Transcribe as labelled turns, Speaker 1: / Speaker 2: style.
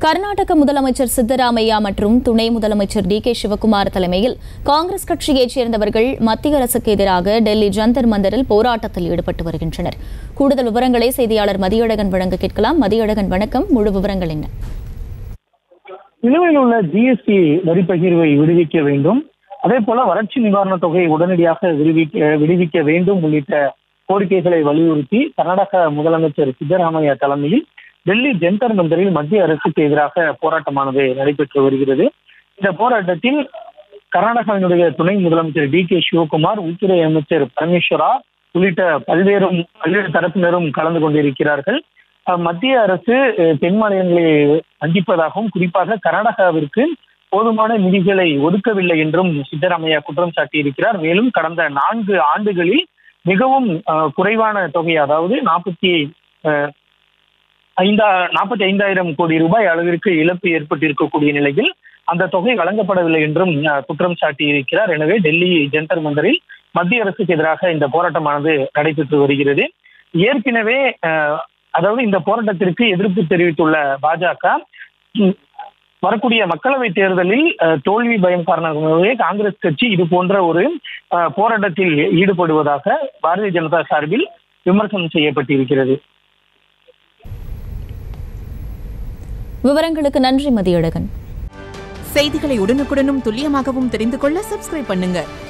Speaker 1: கர்நாடக முதலமைச்சர் சித்தராமையா மற்றும் துணை முதலமைச்சர் டி கே சிவகுமார் தலைமையில் காங்கிரஸ் கட்சியைச் சேர்ந்தவர்கள் மத்திய அரசுக்கு எதிராக டெல்லி ஜந்தர் மந்தரில் போராட்டத்தில் ஈடுபட்டு வருகின்றனர் கூடுதல் விவரங்களை செய்தியாளர் மதியழகன் வழங்க கேட்கலாம் மதியழகன் வணக்கம் முழு விவரங்கள் என்ன
Speaker 2: நிலுவையில் உள்ள ஜிஎஸ்டி வரி பகிர்வை விடுவிக்க வேண்டும் அதே போல வறட்சி நிவாரணத் தொகையை உடனடியாக விடுவிக்க விடுவிக்க வேண்டும் உள்ளிட்ட கோரிக்கைகளை வலியுறுத்தி கர்நாடக முதலமைச்சர் சித்தராமையா தலைமையில் டெல்லி ஜந்தர் மந்தரில் மத்திய அரசுக்கு எதிராக போராட்டமானது நடைபெற்று வருகிறது இந்த போராட்டத்தில் கர்நாடகாவினுடைய துணை முதலமைச்சர் டி கே சிவகுமார் உள்துறை அமைச்சர் பரமேஸ்வரா உள்ளிட்ட பல்வேறு பல்வேறு தரப்பினரும் கலந்து கொண்டிருக்கிறார்கள் அஹ் மத்திய அரசு அஹ் தென் மாநிலங்களை வஞ்சிப்பதாகவும் குறிப்பாக கர்நாடகாவிற்கு போதுமான நிதிகளை ஒதுக்கவில்லை என்றும் சித்தராமையா குற்றம் சாட்டியிருக்கிறார் மேலும் கடந்த நான்கு ஆண்டுகளில் மிகவும் அஹ், குறைவான தொகை அதாவது நாற்பத்தி ஐந்தா நாற்பத்தி ஐந்தாயிரம் கோடி ரூபாய் அளவிற்கு இழப்பு ஏற்பட்டிருக்கக்கூடிய நிலையில் அந்த தொகை வழங்கப்படவில்லை என்றும் அஹ், குற்றம் சாட்டியிருக்கிறார் எனவே டெல்லி ஜந்தர் மந்தரில் மத்திய அரசுக்கு எதிராக இந்த போராட்டமானது நடைபெற்று வருகிறது ஏற்கனவே அஹ், அதாவது இந்த போராட்டத்திற்கு எதிர்ப்பு தெரிவித்துள்ள பாஜக ம், வரக்கூடிய மக்களவை தேர்தலில் அஹ், தோல்வி பயம் காரணமாகவே காங்கிரஸ் கட்சி இது போன்ற ஒரு அஹ், போராட்டத்தில் ஈடுபடுவதாக பாரதிய ஜனதா சார்பில் விமர்சனம் செய்யப்பட்டிருக்கிறது
Speaker 1: விவரங்களுக்கு நன்றி மதியழகன்
Speaker 3: செய்திகளை உடனுக்குடனும் துல்லியமாகவும் தெரிந்து கொள்ள சப்ஸ்கிரைப் பண்ணுங்க